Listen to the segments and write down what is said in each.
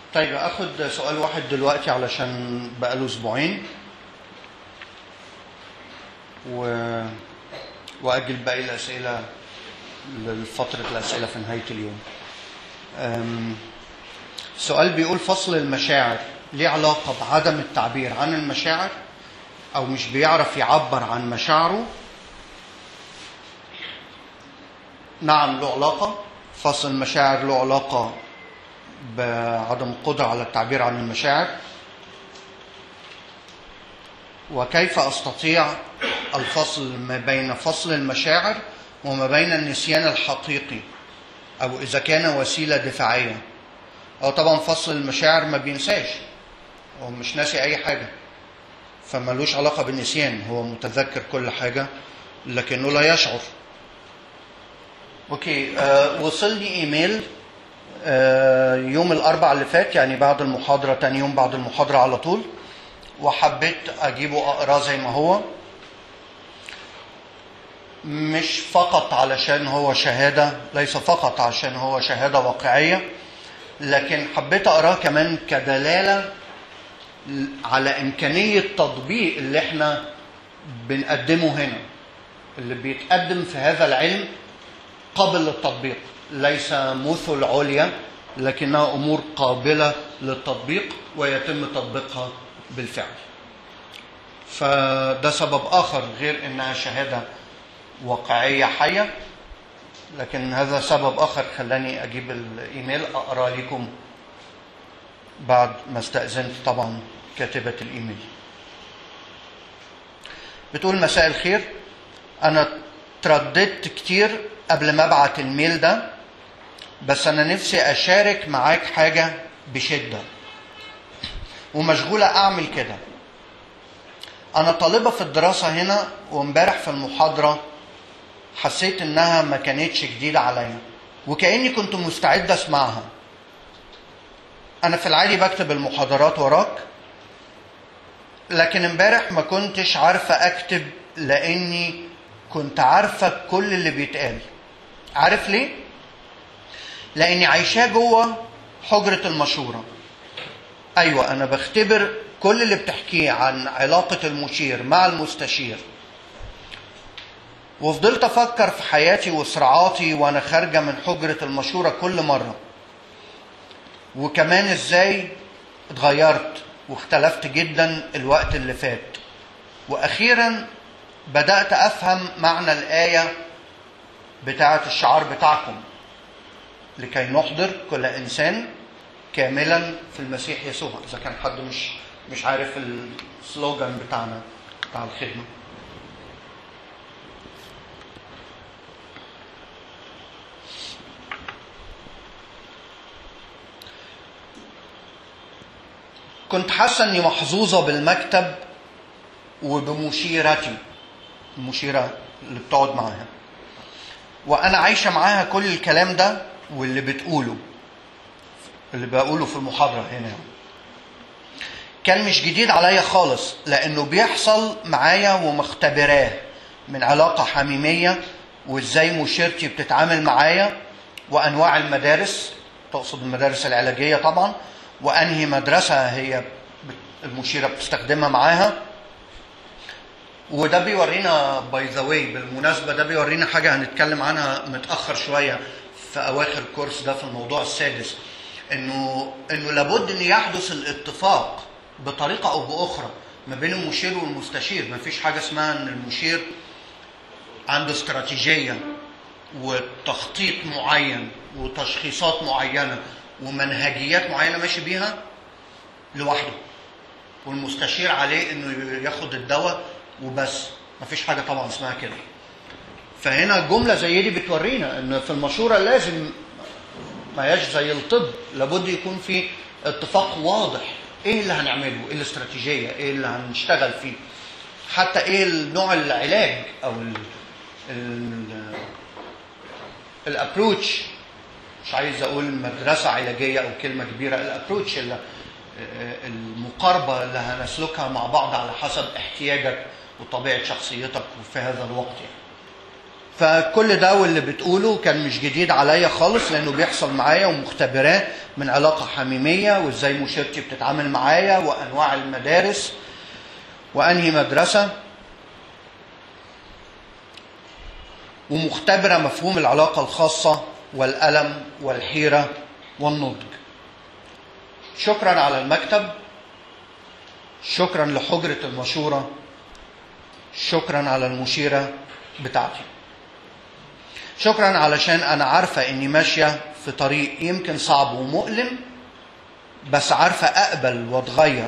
طيب اخد سؤال واحد دلوقتي علشان بقاله اسبوعين و... واجل باقي الاسئله لفتره الاسئله في نهايه اليوم أم... السؤال بيقول فصل المشاعر ليه علاقه بعدم التعبير عن المشاعر او مش بيعرف يعبر عن مشاعره نعم له علاقه فصل المشاعر له علاقه بعدم القدرة على التعبير عن المشاعر وكيف أستطيع الفصل ما بين فصل المشاعر وما بين النسيان الحقيقي أو إذا كان وسيلة دفاعية أو طبعا فصل المشاعر ما بينساش هو مش ناسي أي حاجة فملوش علاقة بالنسيان هو متذكر كل حاجة لكنه لا يشعر أوكي أه وصل لي إيميل يوم الاربع اللي فات يعني بعد المحاضره تاني يوم بعد المحاضره على طول وحبيت اجيبه اقراه زي ما هو مش فقط علشان هو شهاده ليس فقط عشان هو شهاده واقعيه لكن حبيت اقراه كمان كدلاله على امكانيه تطبيق اللي احنا بنقدمه هنا اللي بيتقدم في هذا العلم قابل للتطبيق ليس مثل عليا لكنها امور قابله للتطبيق ويتم تطبيقها بالفعل. فده سبب اخر غير انها شهاده واقعيه حيه لكن هذا سبب اخر خلاني اجيب الايميل اقرا لكم بعد ما استاذنت طبعا كاتبه الايميل. بتقول مساء الخير انا ترددت كتير قبل ما ابعت الميل ده بس انا نفسي اشارك معاك حاجه بشده ومشغوله اعمل كده انا طالبه في الدراسه هنا وامبارح في المحاضره حسيت انها ما كانتش جديده عليا وكاني كنت مستعد اسمعها انا في العادي بكتب المحاضرات وراك لكن امبارح ما كنتش عارفه اكتب لاني كنت عارفه كل اللي بيتقال عارف ليه لاني عايشاه جوه حجره المشوره ايوه انا بختبر كل اللي بتحكيه عن علاقه المشير مع المستشير وفضلت افكر في حياتي وصراعاتي وانا خارجه من حجره المشوره كل مره وكمان ازاي اتغيرت واختلفت جدا الوقت اللي فات واخيرا بدات افهم معنى الايه بتاعه الشعار بتاعكم لكي نحضر كل انسان كاملا في المسيح يسوع اذا كان حد مش مش عارف السلوجان بتاعنا بتاع الخدمه كنت حاسه اني محظوظه بالمكتب وبمشيرتي المشيره اللي بتقعد معاها وانا عايشه معاها كل الكلام ده واللي بتقوله اللي بقوله في المحاضره هنا كان مش جديد عليا خالص لانه بيحصل معايا ومختبراه من علاقه حميميه وازاي مشيرتي بتتعامل معايا وانواع المدارس تقصد المدارس العلاجيه طبعا وانهي مدرسه هي المشيره بتستخدمها معاها وده بيورينا باي ذا واي بالمناسبه ده بيورينا حاجه هنتكلم عنها متاخر شويه في اواخر الكورس ده في الموضوع السادس انه انه لابد ان يحدث الاتفاق بطريقه او باخرى ما بين المشير والمستشير ما فيش حاجه اسمها ان المشير عنده استراتيجيه وتخطيط معين وتشخيصات معينه ومنهجيات معينه ماشي بيها لوحده والمستشير عليه انه ياخد الدواء وبس مفيش حاجه طبعا اسمها كده فهنا جمله زي دي بتورينا ان في المشوره لازم ما هياش زي الطب لابد يكون في اتفاق واضح ايه اللي هنعمله ايه الاستراتيجيه ايه اللي هنشتغل فيه حتى ايه نوع العلاج او ال ال الابروتش مش عايز اقول مدرسه علاجيه او كلمه كبيره الابروتش المقاربه اللي هنسلكها مع بعض على حسب احتياجك وطبيعه شخصيتك في هذا الوقت يعني. فكل ده واللي بتقوله كان مش جديد عليا خالص لانه بيحصل معايا ومختبراه من علاقه حميميه وازاي مشيرتي بتتعامل معايا وانواع المدارس وانهي مدرسه ومختبره مفهوم العلاقه الخاصه والالم والحيره والنضج شكرا على المكتب شكرا لحجره المشوره شكرا على المشيره بتاعتي شكرا علشان انا عارفه اني ماشيه في طريق يمكن صعب ومؤلم بس عارفه اقبل واتغير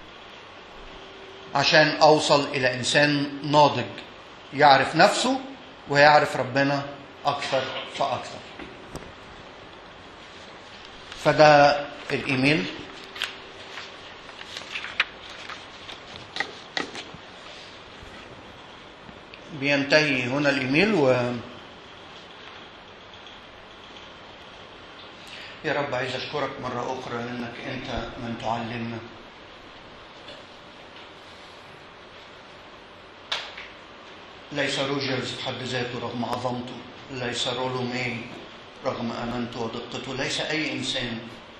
عشان اوصل الى انسان ناضج يعرف نفسه ويعرف ربنا اكثر فاكثر فده الايميل بينتهي هنا الايميل و يا رب عايز اشكرك مره اخرى لانك انت من تعلمنا ليس روجرز في حد ذاته رغم عظمته ليس رولو ماي رغم امانته ودقته ليس اي انسان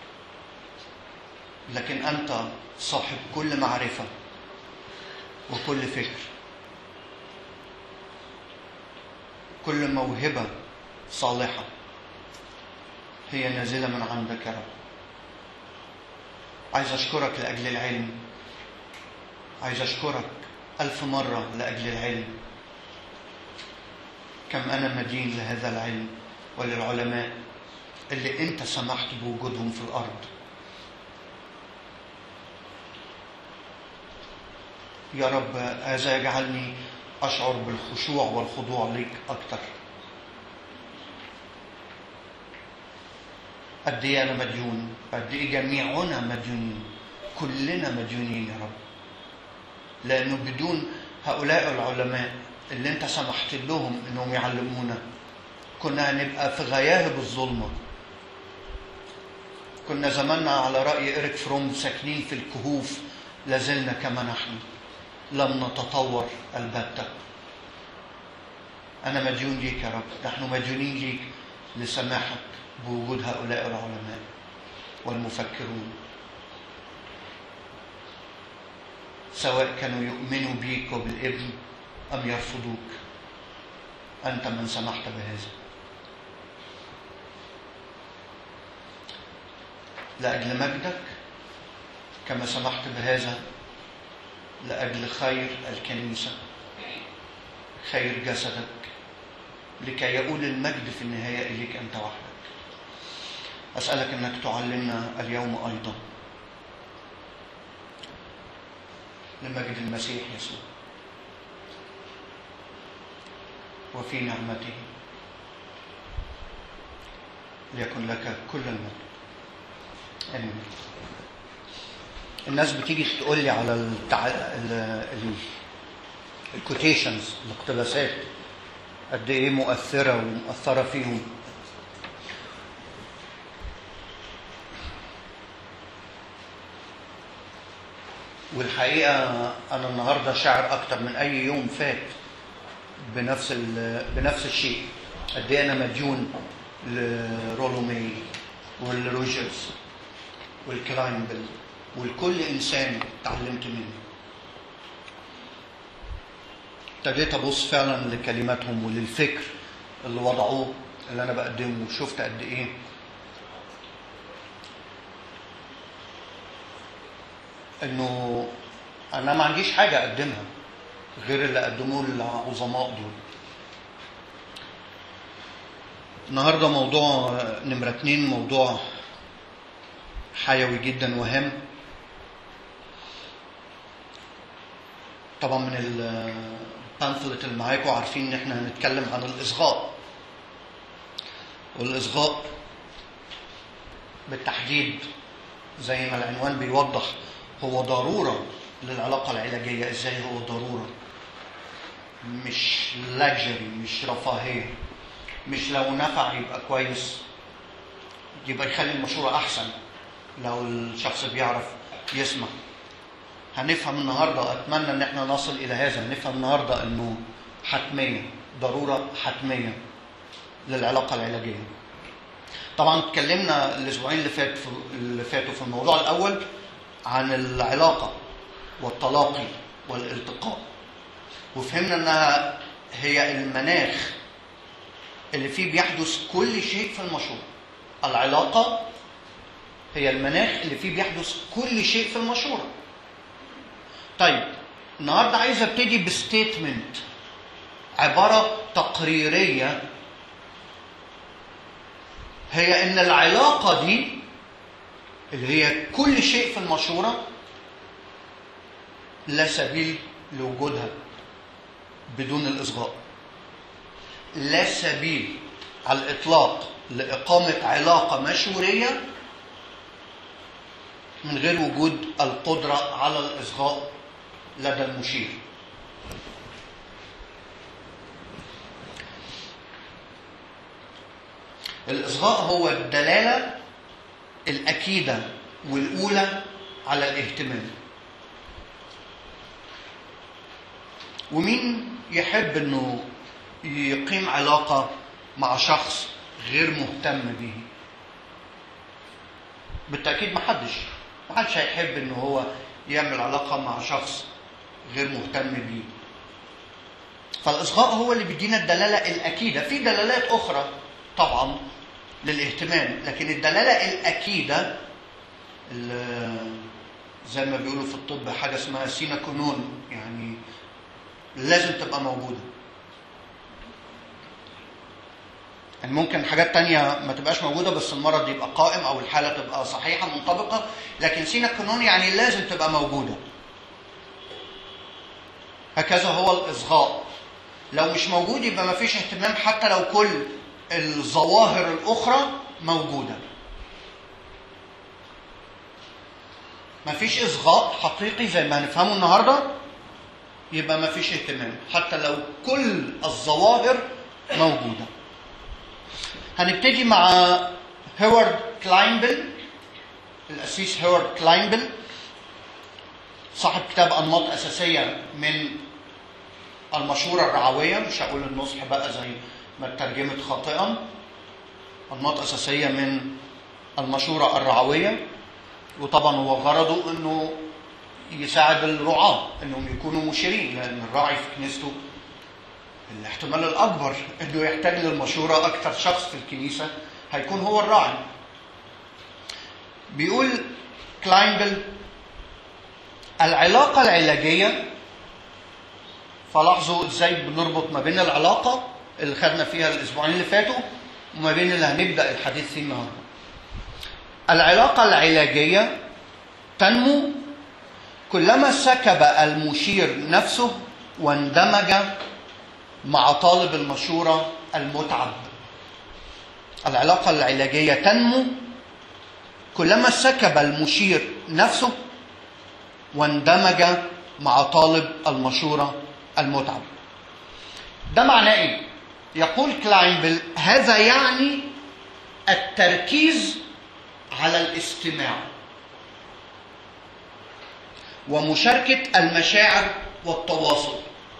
لكن انت صاحب كل معرفه وكل فكر كل موهبه صالحه هي نازله من عندك يا رب عايز اشكرك لاجل العلم عايز اشكرك الف مره لاجل العلم كم انا مدين لهذا العلم وللعلماء اللي انت سمحت بوجودهم في الارض يا رب هذا يجعلني اشعر بالخشوع والخضوع ليك اكتر قد ايه انا مديون قد ايه جميعنا مديونين كلنا مديونين يا رب لانه بدون هؤلاء العلماء اللي انت سمحت لهم انهم يعلمونا كنا هنبقى في غياهب الظلمه كنا زماننا على راي إيريك فروم ساكنين في الكهوف لازلنا كما نحن لم نتطور البتة أنا مديون ليك يا رب نحن مديونين ليك لسماحك بوجود هؤلاء العلماء والمفكرون سواء كانوا يؤمنوا بيك وبالابن أم يرفضوك أنت من سمحت بهذا لأجل مجدك كما سمحت بهذا لأجل خير الكنيسة خير جسدك لكي يقول المجد في النهاية إليك أنت وحدك أسألك أنك تعلمنا اليوم أيضا لمجد المسيح يسوع وفي نعمته ليكن لك كل المجد امين الناس بتيجي تقول لي على التع... ال... ال... الكوتيشنز الاقتباسات قد ايه مؤثره ومؤثره فيهم والحقيقه انا النهارده شاعر اكتر من اي يوم فات بنفس ال... بنفس الشيء قد ايه انا مديون لرولومي والروجرز والكلاينبل ولكل انسان اتعلمت منه ابتديت ابص فعلا لكلماتهم وللفكر اللي وضعوه اللي انا بقدمه وشفت قد ايه انه انا ما عنديش حاجه اقدمها غير اللي قدموه العظماء دول النهارده موضوع نمره اتنين موضوع حيوي جدا وهام طبعا من البامفلت اللي معاكم عارفين ان احنا هنتكلم عن الاصغاء والاصغاء بالتحديد زي ما العنوان بيوضح هو ضروره للعلاقه العلاجيه ازاي هو ضروره مش لاكجري مش رفاهيه مش لو نفع يبقى كويس يبقى يخلي المشوره احسن لو الشخص بيعرف يسمع هنفهم النهارده اتمنى ان احنا نصل الى هذا نفهم النهارده انه حتميه ضروره حتميه للعلاقه العلاجيه طبعا اتكلمنا الاسبوعين اللي فات اللي فاتوا في الموضوع الاول عن العلاقه والتلاقي والالتقاء وفهمنا انها هي المناخ اللي فيه بيحدث كل شيء في المشروع العلاقه هي المناخ اللي فيه بيحدث كل شيء في المشوره طيب النهارده عايز ابتدي بستيتمنت عباره تقريريه هي ان العلاقه دي اللي هي كل شيء في المشوره لا سبيل لوجودها بدون الاصغاء لا سبيل على الاطلاق لاقامه علاقه مشوريه من غير وجود القدره على الاصغاء لدى المشير الإصغاء هو الدلالة الأكيدة والأولى على الاهتمام ومين يحب أنه يقيم علاقة مع شخص غير مهتم به بالتأكيد محدش محدش هيحب أنه هو يعمل علاقة مع شخص غير مهتم بيه فالإصغاء هو اللي بيدينا الدلالة الأكيدة في دلالات أخرى طبعا للاهتمام لكن الدلالة الأكيدة زي ما بيقولوا في الطب حاجة اسمها سينا كونون يعني لازم تبقى موجودة يعني ممكن حاجات تانية ما تبقاش موجودة بس المرض يبقى قائم أو الحالة تبقى صحيحة منطبقة لكن سينا كونون يعني لازم تبقى موجودة هكذا هو الإصغاء لو مش موجود يبقى ما فيش اهتمام حتى لو كل الظواهر الأخرى موجودة مفيش إصغاء حقيقي زي ما هنفهمه النهاردة يبقى مفيش اهتمام حتى لو كل الظواهر موجودة هنبتدي مع هيوارد كلاينبل الأسيس هيوارد كلاينبل صاحب كتاب أنماط أساسية من المشورة الرعوية مش هقول النصح بقى زي ما اترجمت خاطئا أنماط أساسية من المشورة الرعوية وطبعا هو غرضه أنه يساعد الرعاة أنهم يكونوا مشيرين لأن الراعي في كنيسته الاحتمال الأكبر أنه يحتاج للمشورة أكثر شخص في الكنيسة هيكون هو الراعي بيقول كلاينبل العلاقة العلاجية فلاحظوا ازاي بنربط ما بين العلاقة اللي خدنا فيها الاسبوعين اللي فاتوا وما بين اللي هنبدا الحديث فيه النهارده. العلاقه العلاجيه تنمو كلما سكب المشير نفسه واندمج مع طالب المشوره المتعب. العلاقه العلاجيه تنمو كلما سكب المشير نفسه واندمج مع طالب المشوره المتعب. ده معناه ايه؟ يقول كلاينبل هذا يعني التركيز على الاستماع ومشاركة المشاعر والتواصل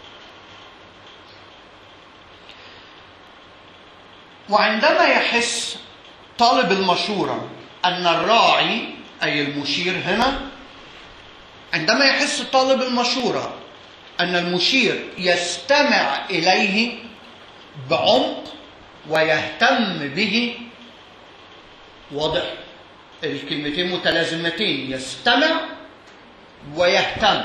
وعندما يحس طالب المشورة أن الراعي أي المشير هنا عندما يحس طالب المشورة أن المشير يستمع إليه بعمق ويهتم به واضح الكلمتين متلازمتين يستمع ويهتم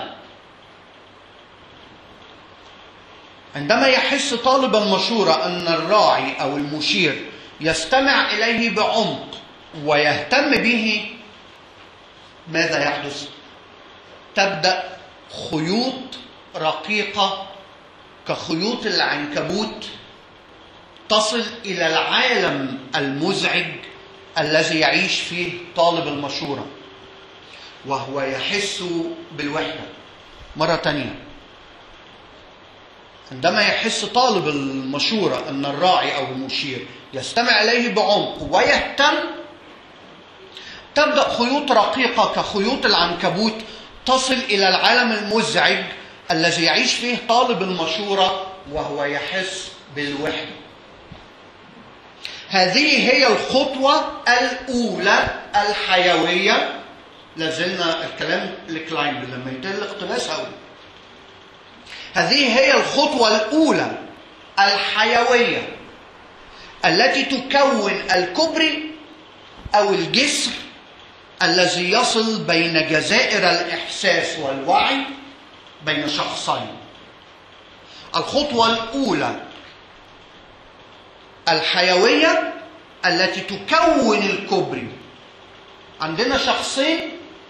عندما يحس طالب المشورة أن الراعي أو المشير يستمع إليه بعمق ويهتم به ماذا يحدث؟ تبدأ خيوط رقيقة كخيوط العنكبوت تصل إلى العالم المزعج الذي يعيش فيه طالب المشورة وهو يحس بالوحدة مرة تانية عندما يحس طالب المشورة أن الراعي أو المشير يستمع إليه بعمق ويهتم تبدأ خيوط رقيقة كخيوط العنكبوت تصل إلى العالم المزعج الذي يعيش فيه طالب المشورة وهو يحس بالوحدة هذه هي الخطوة الأولى الحيوية لازلنا الكلام لكلاين لما يتم الاقتباس هقول هذه هي الخطوة الأولى الحيوية التي تكون الكبري أو الجسر الذي يصل بين جزائر الإحساس والوعي بين شخصين الخطوة الأولى الحيوية التي تكون الكبري عندنا شخصين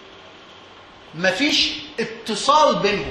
مفيش اتصال بينهم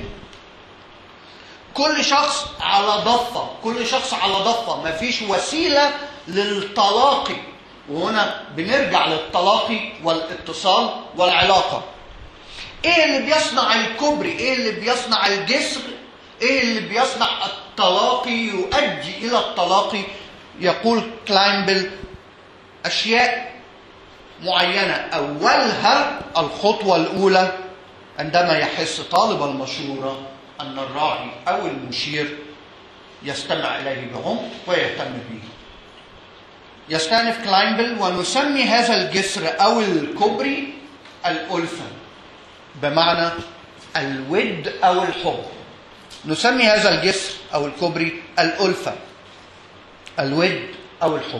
كل شخص على ضفة كل شخص على ضفة مفيش وسيلة للتلاقي وهنا بنرجع للتلاقي والاتصال والعلاقة ايه اللي بيصنع الكبري ايه اللي بيصنع الجسر ايه اللي بيصنع التلاقي يؤدي الى التلاقي يقول كلاينبل اشياء معينه اولها الخطوه الاولى عندما يحس طالب المشوره ان الراعي او المشير يستمع اليه بعمق ويهتم به يستأنف كلاينبل ونسمي هذا الجسر او الكبري الالفه بمعنى الود او الحب نسمي هذا الجسر او الكبري الالفه الود او الحب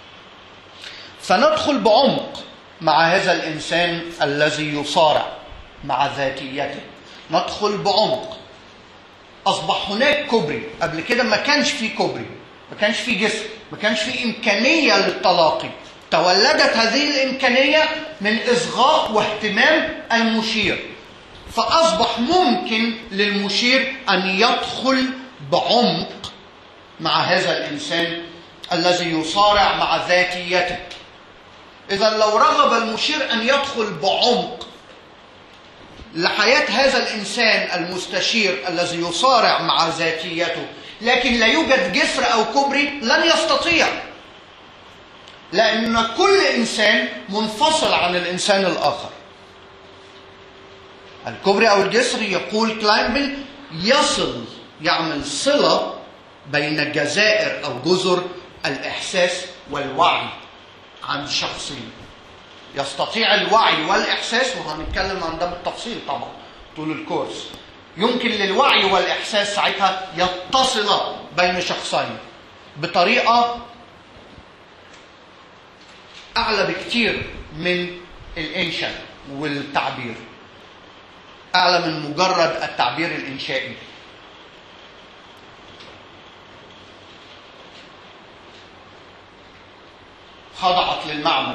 فندخل بعمق مع هذا الانسان الذي يصارع مع ذاتيته ندخل بعمق اصبح هناك كبري قبل كده ما كانش في كبري ما كانش في جسر ما كانش في امكانيه للتلاقي تولدت هذه الامكانيه من اصغاء واهتمام المشير فاصبح ممكن للمشير ان يدخل بعمق مع هذا الانسان الذي يصارع مع ذاتيته اذا لو رغب المشير ان يدخل بعمق لحياه هذا الانسان المستشير الذي يصارع مع ذاتيته لكن لا يوجد جسر او كبري لن يستطيع لان كل انسان منفصل عن الانسان الاخر الكوبري او الجسر يقول كلاينبل يصل يعمل صله بين جزائر او جزر الاحساس والوعي عند شخصين يستطيع الوعي والاحساس وهنتكلم عن ده بالتفصيل طبعا طول الكورس يمكن للوعي والاحساس ساعتها يتصلا بين شخصين بطريقه اعلى بكتير من الانشاء والتعبير اعلى من مجرد التعبير الانشائي خضعت للمعمل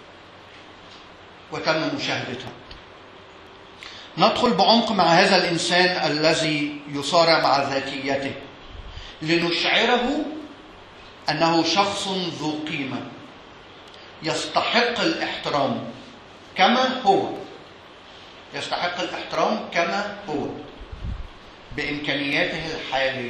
وتم مشاهدتها ندخل بعمق مع هذا الانسان الذي يصارع مع ذاتيته لنشعره انه شخص ذو قيمه يستحق الاحترام كما هو يستحق الاحترام كما هو بامكانياته الحاليه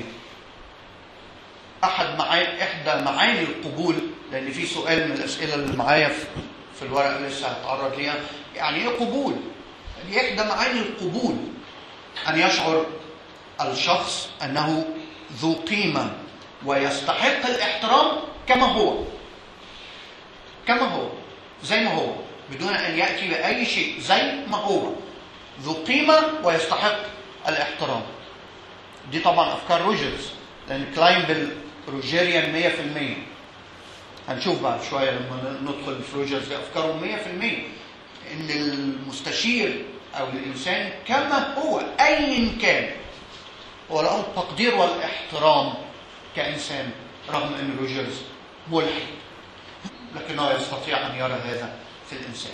احد معاني احدى معاني القبول لان في سؤال من الاسئله اللي معايا في, في الورقه لسه هتعرض ليها يعني ايه قبول؟ يعني احدى معاني القبول ان يشعر الشخص انه ذو قيمه ويستحق الاحترام كما هو كما هو زي ما هو بدون ان ياتي باي شيء زي ما هو ذو قيمه ويستحق الاحترام دي طبعا افكار روجرز لان كلاين روجيريان 100% هنشوف بعد شويه لما ندخل في روجرز افكاره 100% ان المستشير او الانسان كما هو ايا كان هو له التقدير والاحترام كانسان رغم ان روجرز ملحد لكنه يستطيع ان يرى هذا في الانسان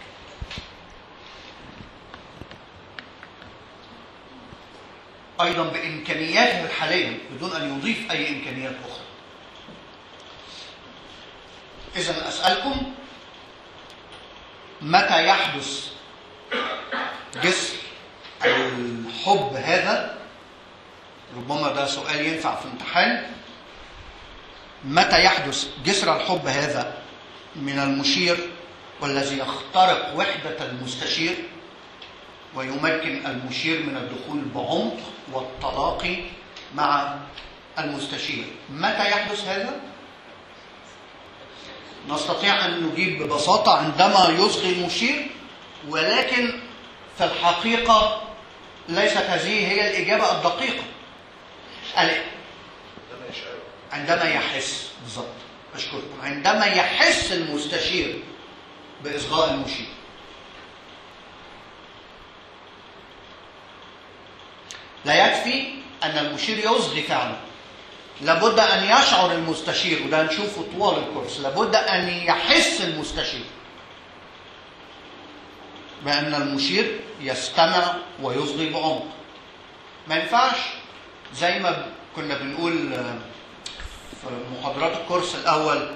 ايضا بامكانياته الحاليه بدون ان يضيف اي امكانيات اخرى اذا اسالكم متى يحدث جسر الحب هذا ربما ده سؤال ينفع في امتحان متى يحدث جسر الحب هذا من المشير والذي يخترق وحدة المستشير ويمكن المشير من الدخول بعمق والتلاقي مع المستشير متى يحدث هذا؟ نستطيع أن نجيب ببساطة عندما يصغي المشير ولكن في الحقيقة ليست هذه هي الإجابة الدقيقة ال- عندما يحس بالضبط أشكرك عندما يحس المستشير بإصغاء المشير لا يكفي أن المشير يصغي فعلا لابد أن يشعر المستشير وده هنشوفه طوال الكورس لابد أن يحس المستشير بأن المشير يستمع ويصغي بعمق ما ينفعش زي ما كنا بنقول آه، في محاضرات الكورس الأول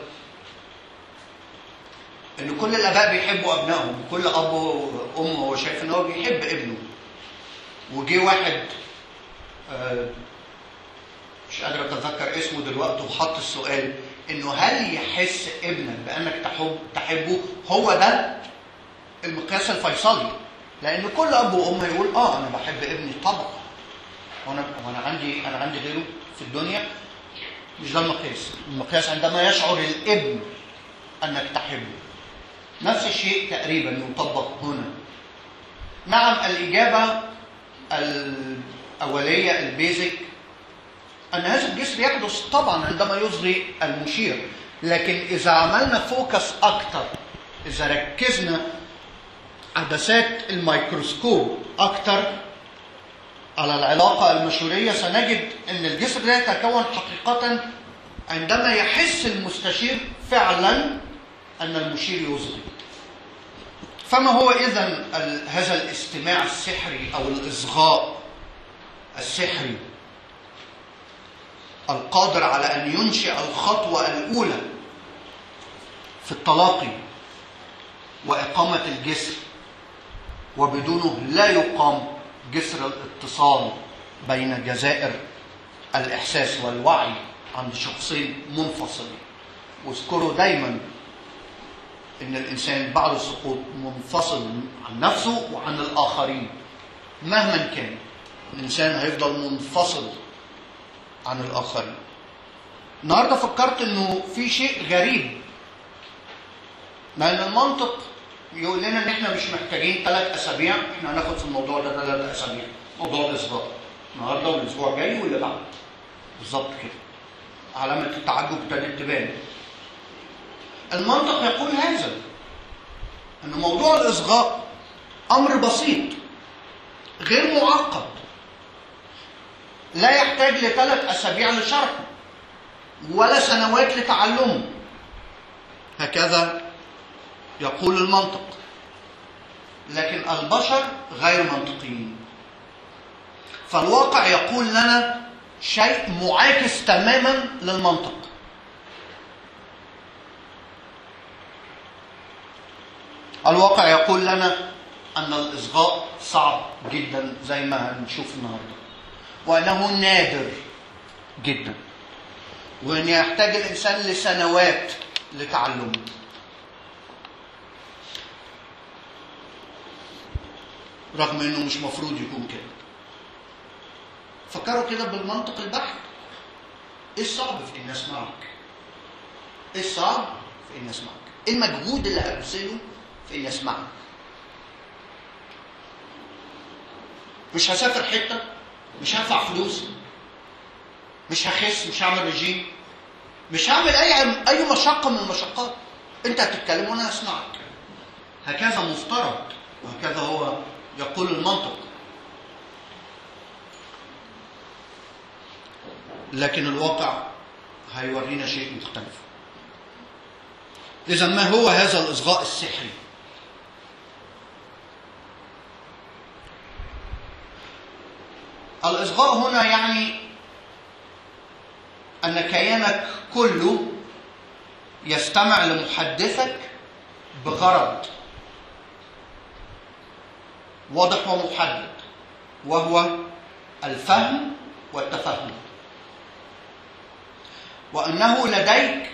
إن كل الآباء بيحبوا أبنائهم كل أب وأم هو شايف إن هو بيحب ابنه وجي واحد آه، مش قادر اتذكر اسمه دلوقتي وحط السؤال انه هل يحس ابنك بانك تحب تحبه هو ده المقياس الفيصلي لان كل اب وام يقول اه انا بحب ابني طبعا وانا وانا عندي انا عندي غيره في الدنيا مش ده المقياس المقياس عندما يشعر الابن انك تحبه نفس الشيء تقريبا يطبق هنا نعم الاجابه الاوليه البيزك أن هذا الجسر يحدث طبعا عندما يصغي المشير لكن إذا عملنا فوكس أكتر إذا ركزنا عدسات الميكروسكوب أكتر على العلاقة المشورية سنجد أن الجسر ده يتكون حقيقة عندما يحس المستشير فعلا أن المشير يصغي فما هو إذا هذا الاستماع السحري أو الإصغاء السحري القادر على ان ينشئ الخطوه الاولى في التلاقي واقامه الجسر وبدونه لا يقام جسر الاتصال بين جزائر الاحساس والوعي عند شخصين منفصلين واذكروا دايما ان الانسان بعد السقوط منفصل عن نفسه وعن الاخرين مهما كان الانسان هيفضل منفصل عن الآخرين النهاردة فكرت أنه في شيء غريب لأن المنطق يقول لنا أن إحنا مش محتاجين ثلاث أسابيع إحنا هناخد في الموضوع ده ثلاث أسابيع موضوع الإصدار النهاردة والأسبوع الجاي واللي بعده بالظبط كده علامة التعجب ابتدت تبان المنطق يقول هذا أن موضوع الإصغاء أمر بسيط غير معقد لا يحتاج لثلاث أسابيع لشرحه ولا سنوات لتعلمه هكذا يقول المنطق لكن البشر غير منطقيين فالواقع يقول لنا شيء معاكس تماما للمنطق الواقع يقول لنا أن الإصغاء صعب جدا زي ما هنشوف النهارده وأنه نادر جدا وأن يحتاج الإنسان لسنوات لتعلمه رغم أنه مش مفروض يكون كده فكروا كده بالمنطق البحت ايه الصعب في ان اسمعك ايه الصعب في ان اسمعك ايه المجهود اللي هبذله في ان اسمعك مش هسافر حته مش هدفع فلوس مش هخس مش هعمل رجيم مش هعمل اي اي مشقه من المشقات انت هتتكلم وانا اسمعك هكذا مفترض وهكذا هو يقول المنطق لكن الواقع هيورينا شيء مختلف اذا ما هو هذا الاصغاء السحري الإصغاء هنا يعني أن كيانك كله يستمع لمحدثك بغرض واضح ومحدد وهو الفهم والتفهم وأنه لديك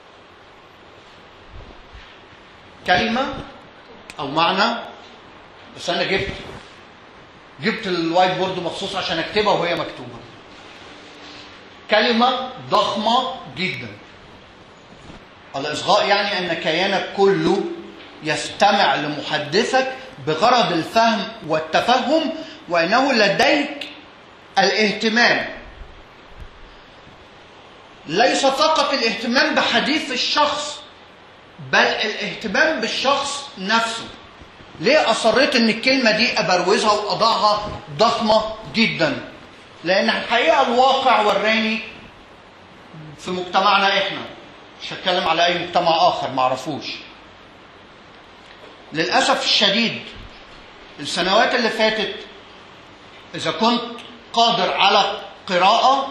كلمة أو معنى بس أنا جبت جبت الوايت بورد مخصوص عشان اكتبها وهي مكتوبه كلمة ضخمة جدا الإصغاء يعني أن كيانك كله يستمع لمحدثك بغرض الفهم والتفهم وأنه لديك الاهتمام ليس فقط الاهتمام بحديث الشخص بل الاهتمام بالشخص نفسه ليه أصريت أن الكلمة دي أبروزها وأضعها ضخمة جدا لأن الحقيقة الواقع وراني في مجتمعنا إحنا مش هتكلم على أي مجتمع آخر معرفوش للأسف الشديد السنوات اللي فاتت إذا كنت قادر على قراءة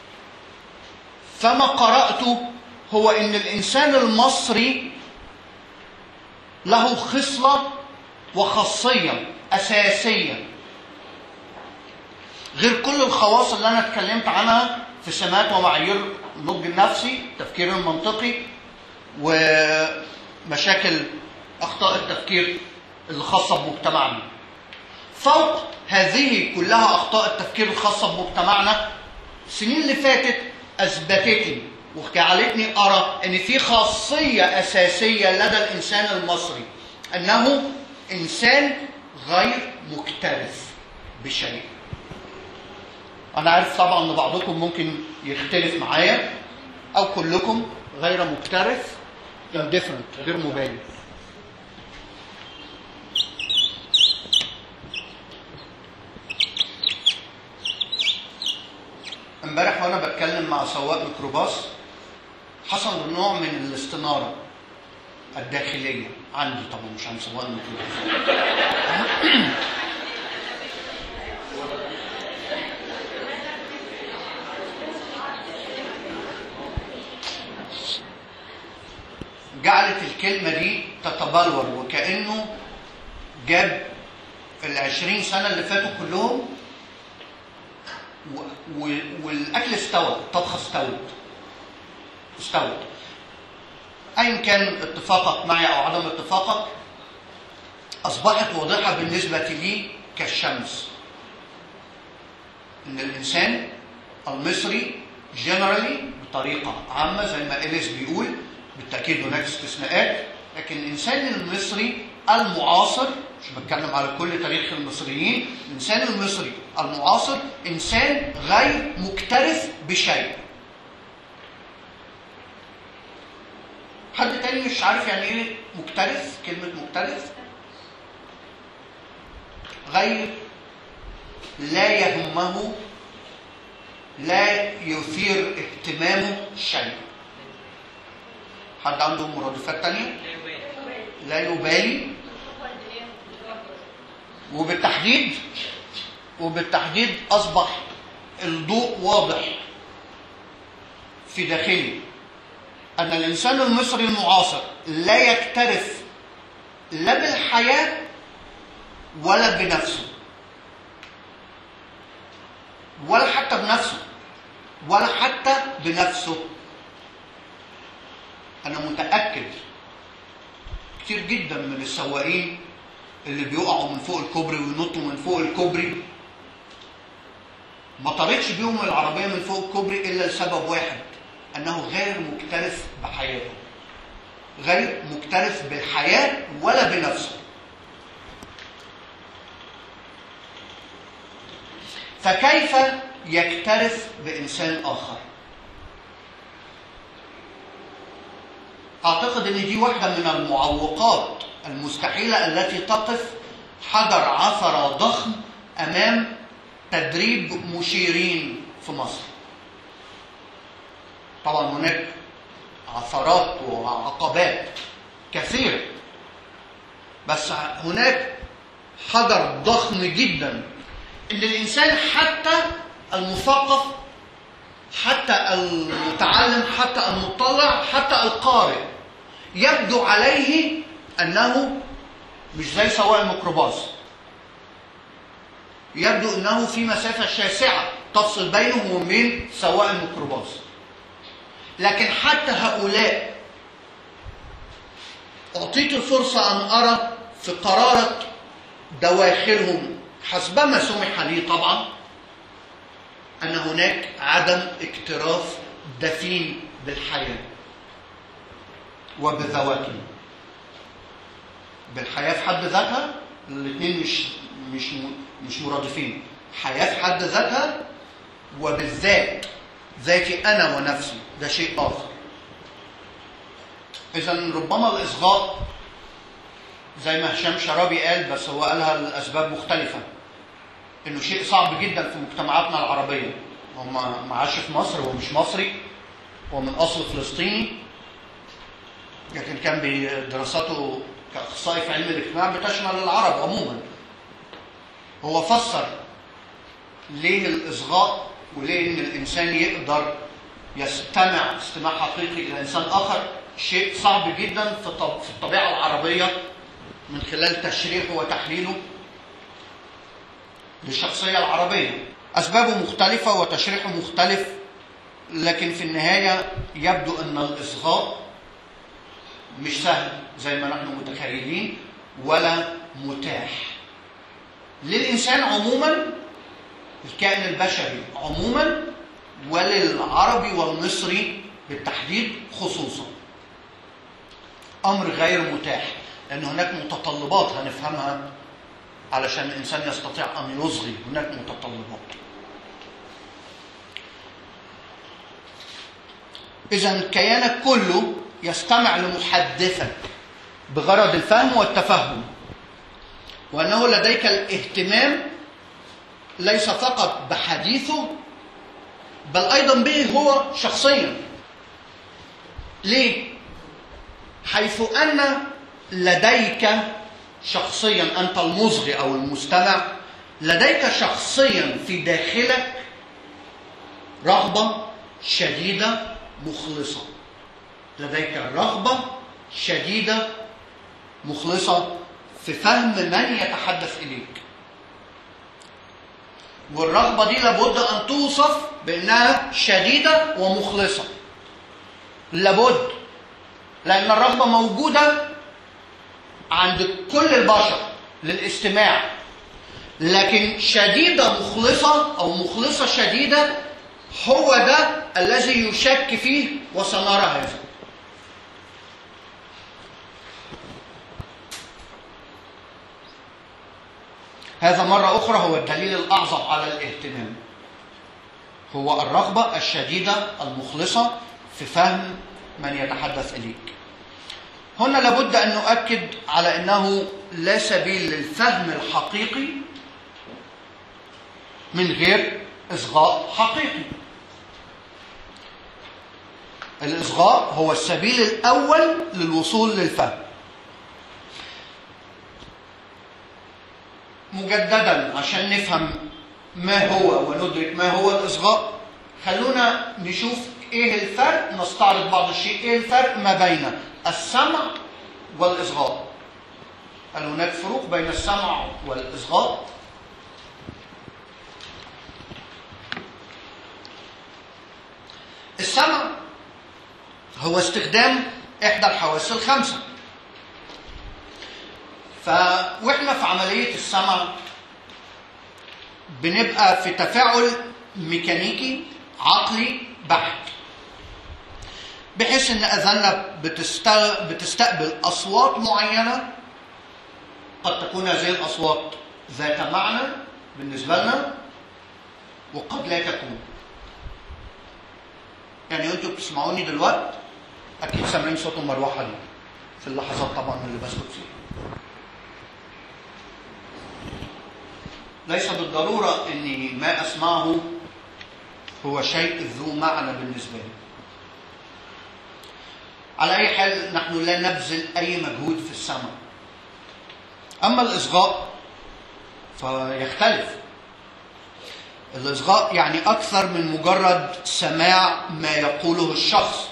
فما قرأته هو إن الإنسان المصري له خصلة وخاصية أساسية غير كل الخواص اللي أنا اتكلمت عنها في سمات ومعايير النضج النفسي التفكير المنطقي ومشاكل أخطاء التفكير اللي خاصة بمجتمعنا فوق هذه كلها أخطاء التفكير الخاصة بمجتمعنا السنين اللي فاتت أثبتت لي وجعلتني أرى أن في خاصية أساسية لدى الإنسان المصري أنه إنسان غير مكترث بشيء أنا عارف طبعا أن بعضكم ممكن يختلف معايا أو كلكم غير مكترث indifferent غير مبالي امبارح وانا بتكلم مع سواق ميكروباص حصل نوع من الاستناره الداخليه عندي طبعا مش عن سواق الميكروباص جعلت الكلمة دي تتبلور وكأنه جاب العشرين سنة اللي فاتوا كلهم و... و... والأكل استوى الطبخة استوت استوت أيا كان اتفاقك معي أو عدم اتفاقك أصبحت واضحة بالنسبة لي كالشمس إن الإنسان المصري جنرالي بطريقة عامة زي ما إليس بيقول بالتأكيد هناك استثناءات لكن الإنسان المصري المعاصر مش بتكلم على كل تاريخ المصريين الإنسان المصري المعاصر إنسان غير مكترث بشيء حد تاني مش عارف يعني ايه مكترث كلمة مكترث غير لا يهمه لا يثير اهتمامه شيء حد عنده مرادفات تانية لا يبالي وبالتحديد وبالتحديد أصبح الضوء واضح في داخلي أن الإنسان المصري المعاصر لا يكترث لا بالحياة ولا بنفسه ولا حتى بنفسه ولا حتى بنفسه أنا متأكد كتير جدا من السواقين اللي بيقعوا من فوق الكوبري وينطوا من فوق الكوبري ما طارتش بيهم العربية من فوق الكوبري إلا لسبب واحد أنه غير مكترث بحياته غير مكترث بالحياة ولا بنفسه فكيف يكترث بإنسان آخر أعتقد أن دي واحدة من المعوقات المستحيلة التي تقف حجر عثرة ضخم أمام تدريب مشيرين في مصر طبعا هناك عثرات وعقبات كثيرة بس هناك حجر ضخم جدا ان الانسان حتى المثقف حتى المتعلم حتى المطلع حتى القارئ يبدو عليه انه مش زي سواق الميكروباص يبدو انه في مسافه شاسعه تفصل بينه وبين سواق الميكروباص لكن حتى هؤلاء اعطيت الفرصه ان ارى في قراره دواخلهم حسبما سمح لي طبعا ان هناك عدم اكتراث دفين بالحياه وبذواته بالحياه في حد ذاتها الاثنين مش مش مش مرادفين حياه في حد ذاتها وبالذات ذاتي انا ونفسي ده شيء اخر اذا ربما الاصغاء زي ما هشام شرابي قال بس هو قالها لاسباب مختلفه انه شيء صعب جدا في مجتمعاتنا العربيه هو ما ما عاش في مصر هو مش مصري هو من اصل فلسطيني لكن كان بدراساته كاخصائي في علم الاجتماع بتشمل العرب عموما هو فسر ليه الاصغاء وليه ان الانسان يقدر يستمع استماع حقيقي الى انسان اخر شيء صعب جدا في الطب- في الطبيعه العربيه من خلال تشريحه وتحليله للشخصيه العربيه اسبابه مختلفه وتشريحه مختلف لكن في النهايه يبدو ان الاصغاء مش سهل زي ما نحن متخيلين ولا متاح للانسان عموما الكائن البشري عموما وللعربي والمصري بالتحديد خصوصا امر غير متاح لان هناك متطلبات هنفهمها علشان الانسان يستطيع ان يصغي هناك متطلبات اذا كيانك كله يستمع لمحدثك بغرض الفهم والتفهم وانه لديك الاهتمام ليس فقط بحديثه بل ايضا به هو شخصيا ليه حيث ان لديك شخصيا انت المصغي او المستمع لديك شخصيا في داخلك رغبه شديده مخلصه لديك رغبه شديده مخلصه في فهم من يتحدث اليك والرغبه دي لابد ان توصف بانها شديده ومخلصه لابد لان الرغبه موجوده عند كل البشر للاستماع لكن شديده مخلصه او مخلصه شديده هو ده الذي يشك فيه وسنرى هذا هذا مرة أخرى هو الدليل الأعظم على الاهتمام هو الرغبة الشديدة المخلصة في فهم من يتحدث إليك هنا لابد أن نؤكد على أنه لا سبيل للفهم الحقيقي من غير إصغاء حقيقي الإصغاء هو السبيل الأول للوصول للفهم مجددا عشان نفهم ما هو وندرك ما هو الإصغاء خلونا نشوف ايه الفرق نستعرض بعض الشيء ايه الفرق ما بين السمع والإصغاء هل هناك فروق بين السمع والإصغاء السمع هو استخدام إحدى الحواس الخمسة ف واحنا في عمليه السمع بنبقى في تفاعل ميكانيكي عقلي بحت بحيث ان اذاننا بتست... بتستقبل اصوات معينه قد تكون هذه الاصوات ذات معنى بالنسبه لنا وقد لا تكون يعني انتوا بتسمعوني دلوقتي اكيد سامعين صوت المروحه دي في اللحظات طبعا اللي بسكت فيها ليس بالضرورة أن ما أسمعه هو شيء ذو معنى بالنسبة لي على أي حال نحن لا نبذل أي مجهود في السمع أما الإصغاء فيختلف الإصغاء يعني أكثر من مجرد سماع ما يقوله الشخص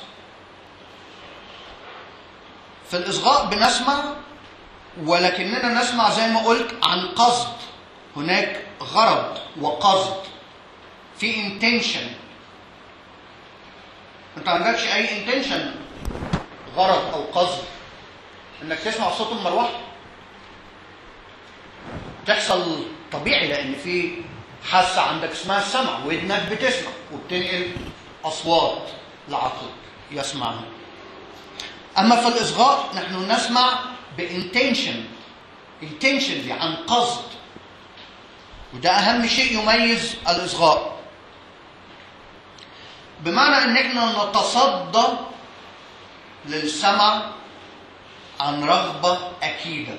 في الإصغاء بنسمع ولكننا نسمع زي ما قلت عن قصد هناك غرض وقصد في intention انت ما عندكش اي intention غرض او قصد انك تسمع صوت المروحه تحصل طبيعي لان في حاسة عندك اسمها السمع ودنك بتسمع وبتنقل أصوات لعقلك يسمعها أما في الإصغاء نحن نسمع بإنتنشن intentionally عن قصد وده أهم شيء يميز الإصغاء بمعنى ان احنا نتصدى للسمع عن رغبة أكيدة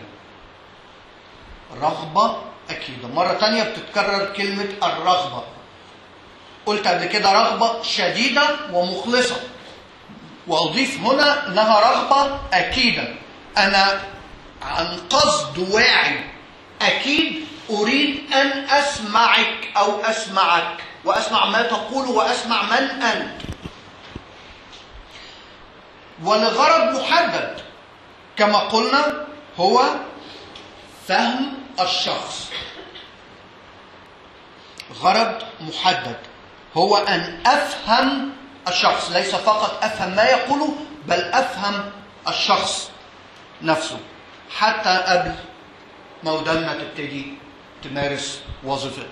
رغبة أكيدة مرة تانية بتتكرر كلمة الرغبة قلت قبل كده رغبة شديدة ومخلصة وأضيف هنا أنها رغبة أكيدة أنا عن قصد واعي أكيد أريد أن أسمعك أو أسمعك وأسمع ما تقول وأسمع من أنت ولغرض محدد كما قلنا هو فهم الشخص غرض محدد هو أن أفهم الشخص ليس فقط أفهم ما يقوله بل أفهم الشخص نفسه حتى قبل ما ودنا تبتدي تمارس وظيفتها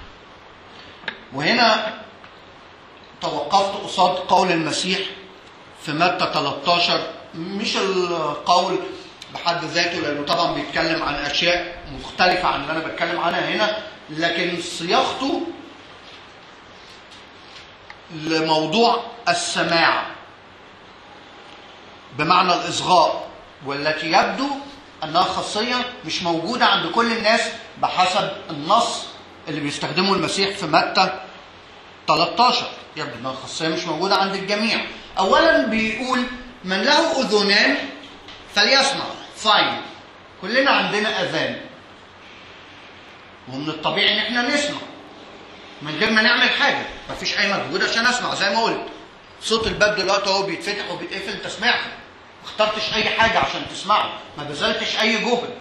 وهنا توقفت قصاد قول المسيح في متى 13 مش القول بحد ذاته لانه طبعا بيتكلم عن اشياء مختلفه عن اللي انا بتكلم عنها هنا لكن صياغته لموضوع السماع بمعنى الاصغاء والتي يبدو انها خاصيه مش موجوده عند كل الناس بحسب النص اللي بيستخدمه المسيح في متى 13 يبدو انها خاصيه مش موجوده عند الجميع اولا بيقول من له اذنان فليسمع فاين كلنا عندنا اذان ومن الطبيعي ان احنا نسمع من غير ما نعمل حاجه مفيش اي مجهود عشان اسمع زي ما قلت صوت الباب دلوقتي اهو بيتفتح وبيتقفل انت سمعته ما اخترتش اي حاجه عشان تسمعه ما بذلتش اي جهد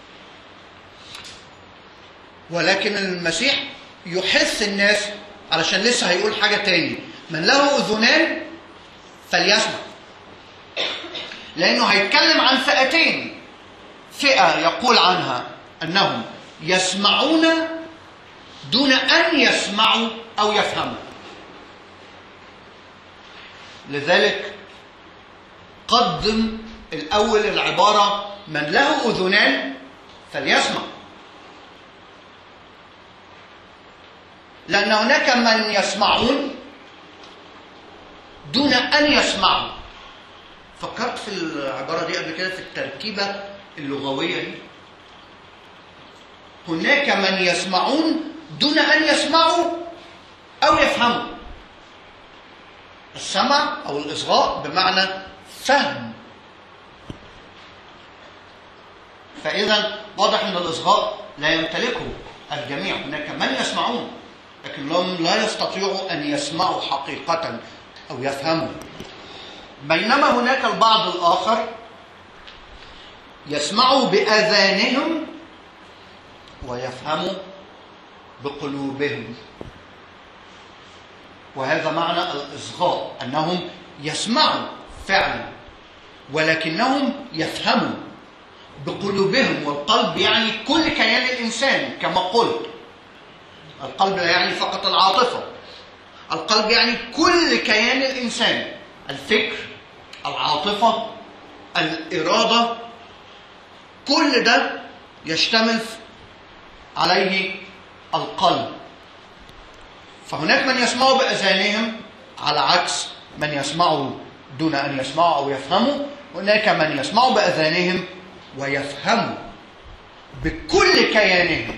ولكن المسيح يحث الناس علشان لسه هيقول حاجه تاني من له اذنان فليسمع لانه هيتكلم عن فئتين فئه يقول عنها انهم يسمعون دون ان يسمعوا او يفهموا لذلك قدم الاول العباره من له اذنان فليسمع لان هناك من يسمعون دون ان يسمعوا فكرت في العباره دي قبل كده في التركيبه اللغويه دي هناك من يسمعون دون ان يسمعوا او يفهموا السمع او الاصغاء بمعنى فهم فاذا واضح ان الاصغاء لا يمتلكه الجميع هناك من يسمعون لكنهم لا يستطيعوا ان يسمعوا حقيقه او يفهموا بينما هناك البعض الاخر يسمعوا باذانهم ويفهموا بقلوبهم وهذا معنى الاصغاء انهم يسمعوا فعلا ولكنهم يفهموا بقلوبهم والقلب يعني كل كيان الانسان كما قلت القلب لا يعني فقط العاطفه القلب يعني كل كيان الانسان الفكر العاطفه الاراده كل ده يشتمل عليه القلب فهناك من يسمع باذانهم على عكس من يسمع دون ان يسمعوا او يفهموا هناك من يسمع باذانهم ويفهموا بكل كيانهم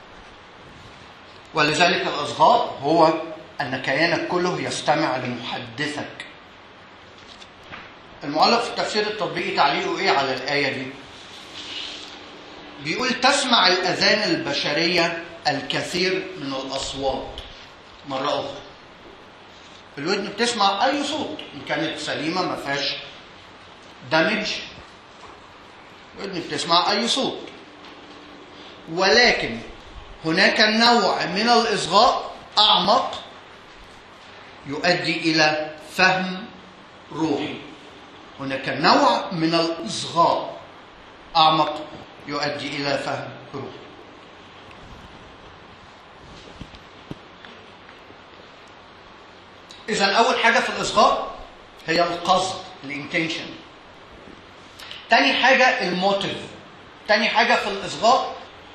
ولذلك الاصغاء هو ان كيانك كله يستمع لمحدثك المؤلف في التفسير التطبيقي تعليقه ايه على الايه دي بيقول تسمع الاذان البشريه الكثير من الاصوات مره اخرى الودن بتسمع اي صوت ان كانت سليمه ما فيهاش دمج الودن بتسمع اي صوت ولكن هناك نوع من الاصغاء اعمق يؤدي الى فهم روحي هناك نوع من الاصغاء اعمق يؤدي الى فهم روحي اذا اول حاجه في الاصغاء هي القصد الانتنشن تاني حاجه الموتيف تاني حاجه في الاصغاء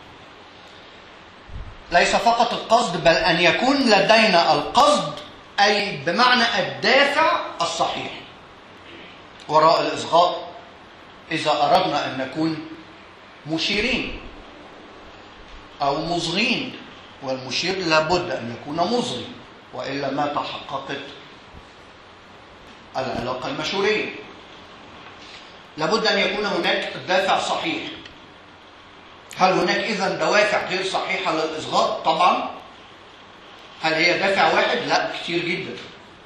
ليس فقط القصد بل ان يكون لدينا القصد اي بمعنى الدافع الصحيح وراء الاصغاء اذا اردنا ان نكون مشيرين او مصغين والمشير لابد ان يكون مصغي والا ما تحققت العلاقه المشوريه لابد ان يكون هناك دافع صحيح هل هناك اذا دوافع غير صحيحه للاصغاء طبعا هل هي دافع واحد لا كتير جدا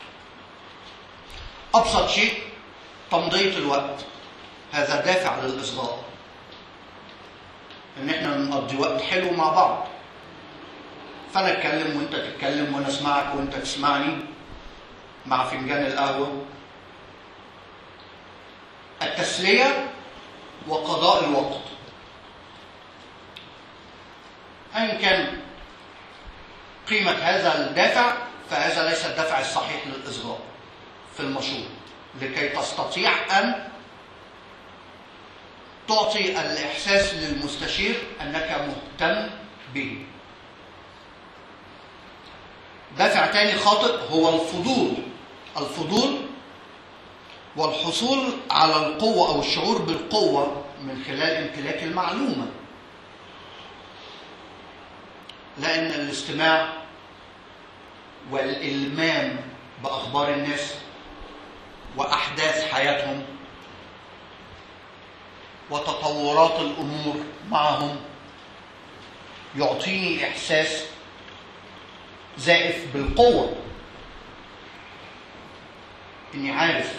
ابسط شيء تمضيه الوقت هذا دافع للاصغاء ان احنا نقضي وقت حلو مع بعض فانا اتكلم وانت تتكلم وانا اسمعك وانت تسمعني مع فنجان القهوه التسليه وقضاء الوقت ايا كان قيمه هذا الدافع فهذا ليس الدافع الصحيح للاصغاء في المشروع لكي تستطيع ان تعطي الاحساس للمستشير انك مهتم به دافع تاني خاطئ هو الفضول الفضول والحصول على القوة أو الشعور بالقوة من خلال امتلاك المعلومة لأن الاستماع والإلمام بأخبار الناس وأحداث حياتهم وتطورات الأمور معهم يعطيني إحساس زائف بالقوة إني عارف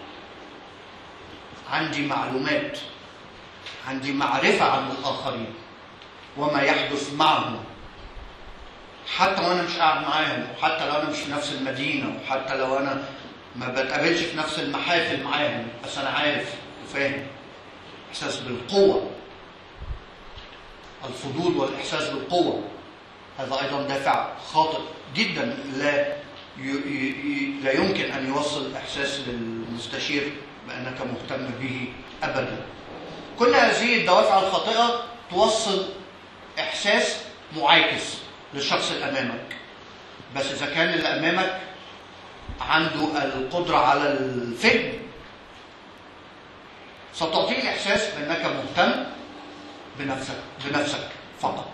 عندي معلومات عندي معرفة عن الآخرين وما يحدث معهم حتى وأنا مش قاعد معاهم وحتى لو أنا مش في نفس المدينة وحتى لو أنا ما بتقابلش في نفس المحافل معاهم بس أنا عارف وفاهم إحساس بالقوة الفضول والإحساس بالقوة هذا ايضا دافع خاطئ جدا لا ي... ي... لا يمكن ان يوصل احساس للمستشير بانك مهتم به ابدا. كل هذه الدوافع الخاطئه توصل احساس معاكس للشخص اللي امامك. بس اذا كان اللي امامك عنده القدره على الفهم ستعطيه الاحساس بانك مهتم بنفسك بنفسك فقط.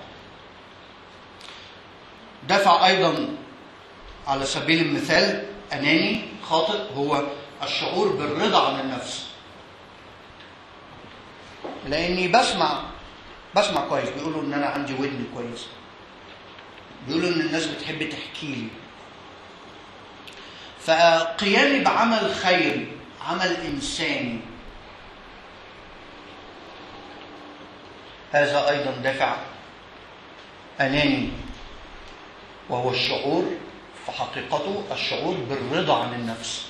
دفع ايضا على سبيل المثال اناني خاطئ هو الشعور بالرضا عن النفس لاني بسمع بسمع كويس بيقولوا ان انا عندي ودن كويس بيقولوا ان الناس بتحب تحكي لي فقيامي بعمل خيري عمل انساني هذا ايضا دافع اناني وهو الشعور في حقيقته الشعور بالرضا عن النفس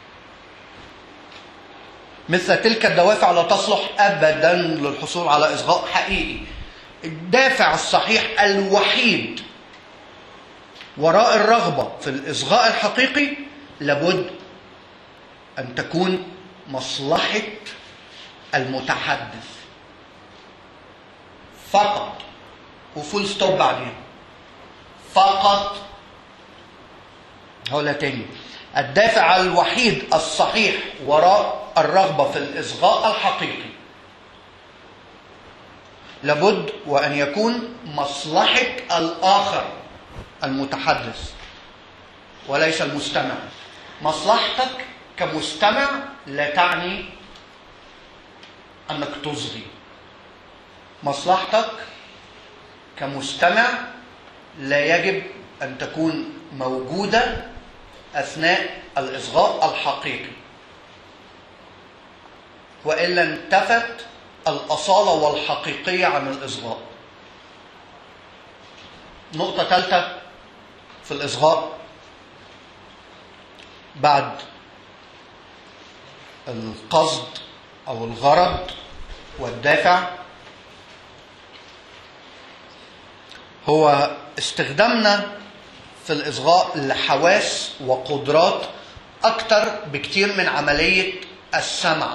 مثل تلك الدوافع لا تصلح ابدا للحصول على اصغاء حقيقي الدافع الصحيح الوحيد وراء الرغبه في الاصغاء الحقيقي لابد ان تكون مصلحه المتحدث فقط وفول ستوب بعدين فقط هقولها تاني الدافع الوحيد الصحيح وراء الرغبة في الإصغاء الحقيقي لابد وأن يكون مصلحة الآخر المتحدث وليس المستمع مصلحتك كمستمع لا تعني أنك تصغي مصلحتك كمستمع لا يجب أن تكون موجودة أثناء الإصغاء الحقيقي وإلا انتفت الأصالة والحقيقية عن الإصغاء نقطة ثالثة في الإصغاء بعد القصد أو الغرض والدافع هو استخدامنا في الإصغاء لحواس وقدرات أكتر بكتير من عملية السمع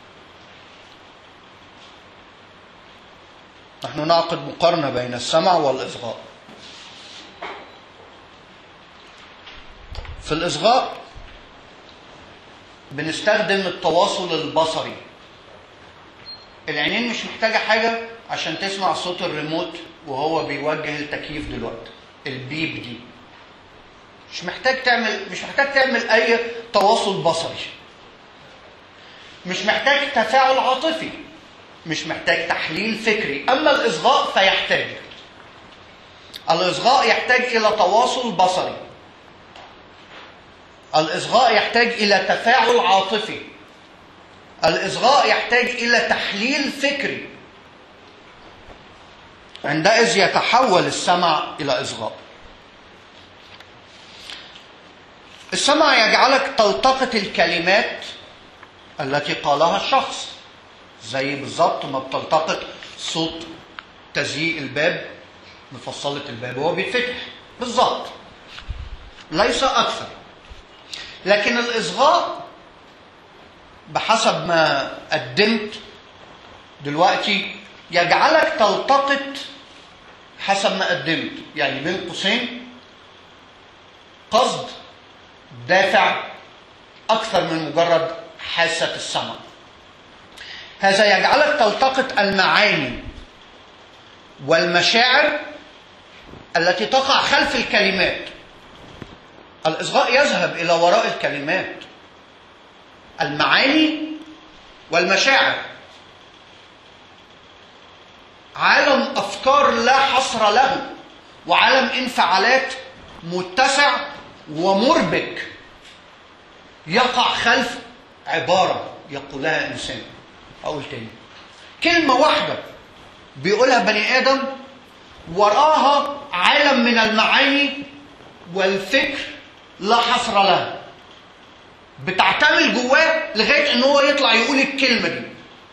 نحن نعقد مقارنة بين السمع والإصغاء في الإصغاء بنستخدم التواصل البصري العينين مش محتاجة حاجة عشان تسمع صوت الريموت وهو بيوجه التكييف دلوقتي البيب دي مش محتاج تعمل مش محتاج تعمل أي تواصل بصري مش محتاج تفاعل عاطفي مش محتاج تحليل فكري أما الإصغاء فيحتاج الإصغاء يحتاج إلى تواصل بصري الإصغاء يحتاج إلى تفاعل عاطفي الإصغاء يحتاج إلى تحليل فكري عندئذ يتحول السمع إلى إصغاء السمع يجعلك تلتقط الكلمات التي قالها الشخص زي بالظبط ما بتلتقط صوت تزييق الباب مفصلة الباب وهو بيتفتح بالظبط ليس أكثر لكن الإصغاء بحسب ما قدمت دلوقتي يجعلك تلتقط حسب ما قدمت يعني بين قوسين قصد دافع أكثر من مجرد حاسة السمع هذا يجعلك تلتقط المعاني والمشاعر التي تقع خلف الكلمات الإصغاء يذهب إلى وراء الكلمات المعاني والمشاعر عالم أفكار لا حصر له وعالم انفعالات متسع ومربك يقع خلف عبارة يقولها إنسان أقول تاني كلمة واحدة بيقولها بني آدم وراها عالم من المعاني والفكر لا حصر له بتعتمل جواه لغايه ان هو يطلع يقول الكلمه دي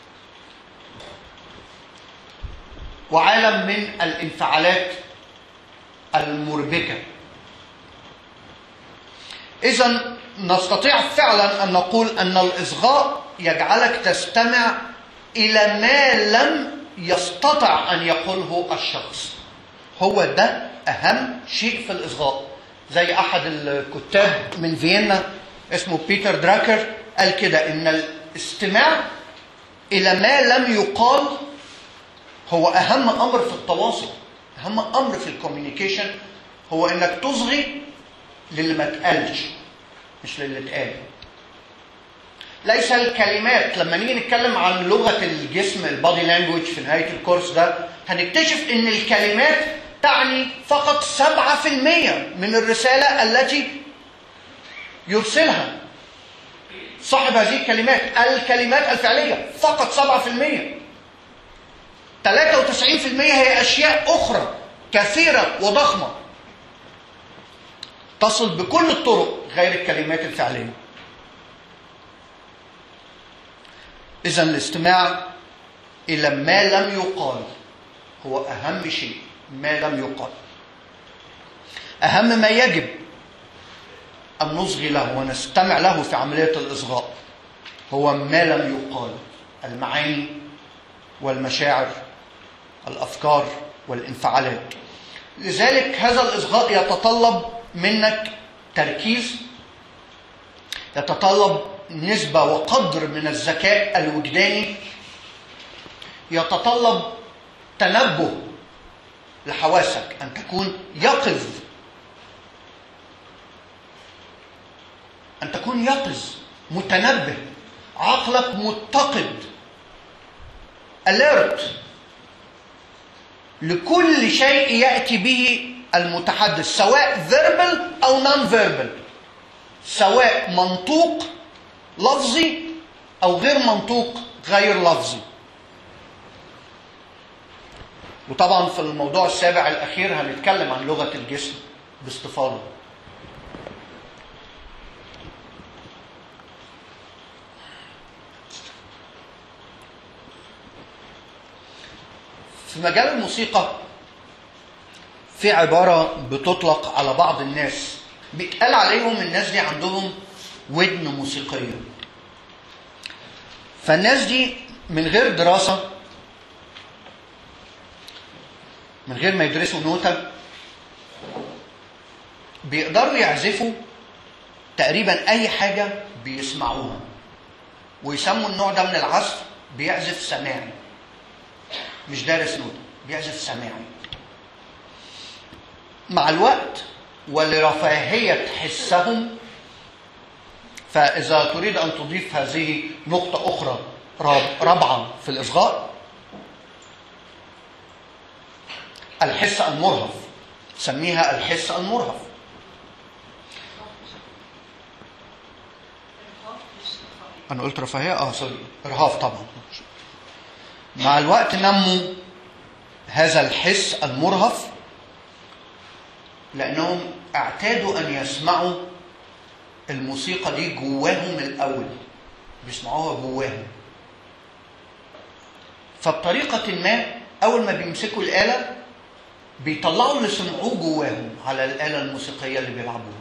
وعالم من الانفعالات المربكه اذا نستطيع فعلا ان نقول ان الاصغاء يجعلك تستمع الى ما لم يستطع ان يقوله الشخص هو ده اهم شيء في الاصغاء زي احد الكتاب من فيينا اسمه بيتر دراكر قال كده ان الاستماع الى ما لم يقال هو اهم امر في التواصل اهم امر في الكوميونيكيشن هو انك تصغي للي ما اتقالش مش للي اتقال ليس الكلمات لما نيجي نتكلم عن لغه الجسم البادي لانجوج في نهايه الكورس ده هنكتشف ان الكلمات تعني فقط 7% من الرساله التي يرسلها صاحب هذه الكلمات الكلمات الفعلية فقط 7% 93% هي أشياء أخرى كثيرة وضخمة تصل بكل الطرق غير الكلمات الفعلية إذا الاستماع إلى ما لم يقال هو أهم شيء ما لم يقال أهم ما يجب أن نصغي له ونستمع له في عملية الإصغاء هو ما لم يقال المعاني والمشاعر الأفكار والانفعالات لذلك هذا الإصغاء يتطلب منك تركيز يتطلب نسبة وقدر من الذكاء الوجداني يتطلب تنبه لحواسك أن تكون يقظ أن تكون يقظ متنبه عقلك متقد alert لكل شيء يأتي به المتحدث سواء verbal أو non verbal سواء منطوق لفظي أو غير منطوق غير لفظي وطبعا في الموضوع السابع الأخير هنتكلم عن لغة الجسم باستفاضة في مجال الموسيقى في عبارة بتطلق على بعض الناس بيتقال عليهم الناس دي عندهم ودن موسيقية فالناس دي من غير دراسة من غير ما يدرسوا نوتة بيقدروا يعزفوا تقريبا أي حاجة بيسمعوها ويسموا النوع ده من العزف بيعزف سماعي مش دارس نوتة بيعزف سماعي مع الوقت ولرفاهية حسهم فإذا تريد أن تضيف هذه نقطة أخرى رابعة في الإصغاء الحس المرهف سميها الحس المرهف أنا قلت رفاهية؟ آه سوري إرهاف طبعا مع الوقت نموا هذا الحس المرهف لأنهم اعتادوا أن يسمعوا الموسيقى دي جواهم الأول بيسمعوها جواهم فبطريقة ما أول ما بيمسكوا الآلة بيطلعوا اللي سمعوه جواهم على الآلة الموسيقية اللي بيلعبوها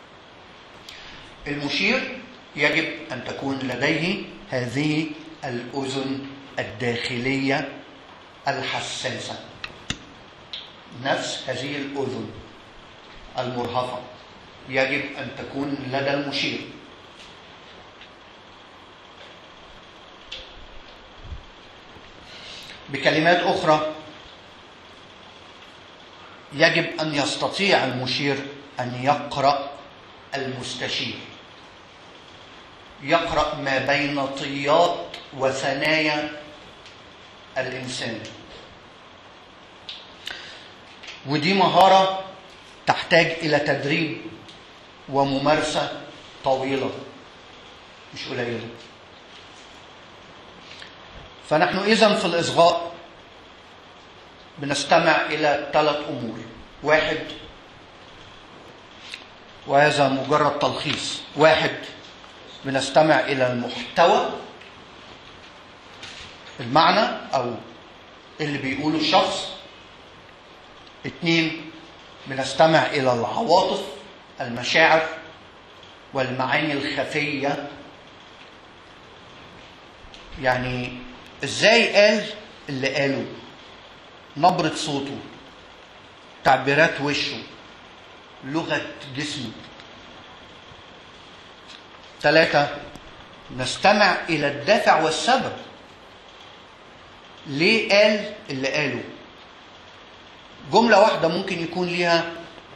المشير يجب أن تكون لديه هذه الأذن الداخلية الحساسة نفس هذه الأذن المرهفة يجب أن تكون لدى المشير بكلمات أخرى يجب أن يستطيع المشير أن يقرأ المستشير يقرأ ما بين طيات وثنايا الإنسان ودي مهارة تحتاج إلى تدريب وممارسة طويلة مش قليلة فنحن إذا في الإصغاء بنستمع إلى ثلاث أمور واحد وهذا مجرد تلخيص واحد بنستمع إلى المحتوى المعنى أو اللي بيقوله الشخص اتنين بنستمع إلى العواطف المشاعر والمعاني الخفية يعني ازاي قال اللي قاله نبرة صوته تعبيرات وشه لغة جسمه ثلاثة نستمع إلى الدافع والسبب ليه قال اللي قاله جملة واحدة ممكن يكون ليها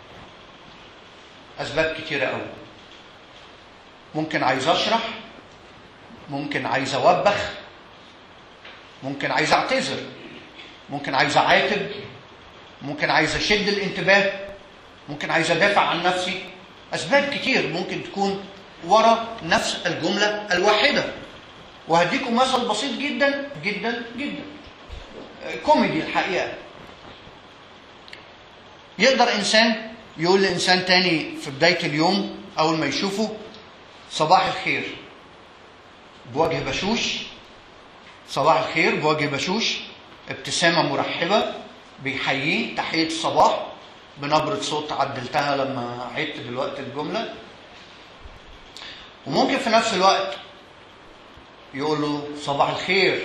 أسباب كتيرة أوي ممكن عايز أشرح ممكن عايز أوبخ ممكن عايز أعتذر ممكن عايز أعاتب ممكن عايز أشد الانتباه ممكن عايز أدافع عن نفسي أسباب كتير ممكن تكون ورا نفس الجملة الواحدة وهديكم مثل بسيط جدا جدا جدا كوميدي الحقيقة يقدر إنسان يقول لإنسان تاني في بداية اليوم أول ما يشوفه صباح الخير بوجه بشوش صباح الخير بوجه بشوش ابتسامة مرحبة بيحييه تحية الصباح بنبرة صوت عدلتها لما عدت دلوقتي الجملة وممكن في نفس الوقت يقول له صباح الخير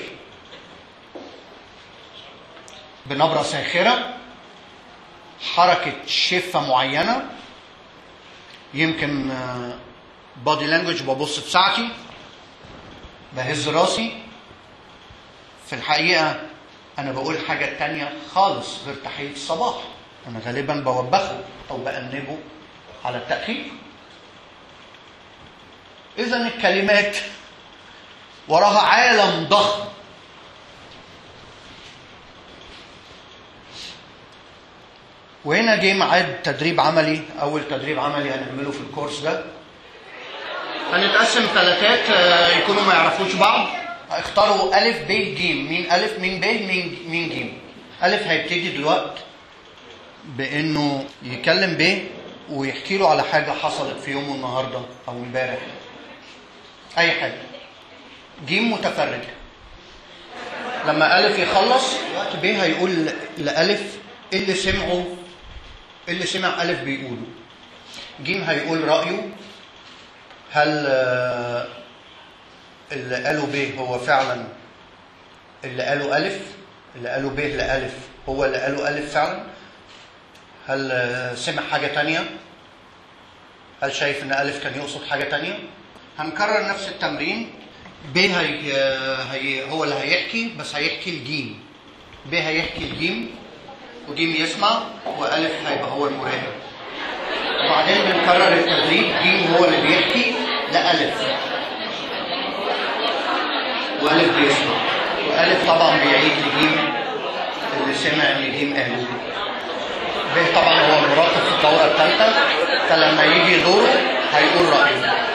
بنبرة ساخرة حركة شفة معينة يمكن بادي لانجوج ببص في ساعتي بهز راسي في الحقيقة أنا بقول حاجة تانية خالص غير تحية الصباح أنا غالبا بوبخه أو بأنبه على التأخير إذا الكلمات وراها عالم ضخم وهنا جه ميعاد تدريب عملي اول تدريب عملي هنعمله في الكورس ده هنتقسم ثلاثات يكونوا ما يعرفوش بعض اختاروا الف ب ج مين الف مين ب مين مين ج الف هيبتدي دلوقتي بانه يكلم ب ويحكي له على حاجه حصلت في يومه النهارده او امبارح اي حاجه ج متفرج لما الف يخلص وقت ب هيقول لالف ايه اللي سمعه اللي سمع ألف بيقوله جيم هيقول رأيه هل آه، اللي قالوا ب هو فعلا اللي قالوا ألف اللي قالوا ب لألف هو اللي قالوا ألف فعلا هل آه، سمع حاجة تانية هل شايف ان ألف كان يقصد حاجة تانية هنكرر نفس التمرين ب هي... هي... هو اللي هيحكي بس هيحكي الجيم ب هيحكي الجيم وجيم يسمع وألف هيبقى هو المراقب وبعدين بنكرر التدريب جيم هو اللي بيحكي لألف وألف بيسمع وألف طبعا بيعيد لجيم اللي سمع ان جيم قالوا ب طبعا هو المراقب في الدورة الثالثة فلما يجي دوره هيقول رأيه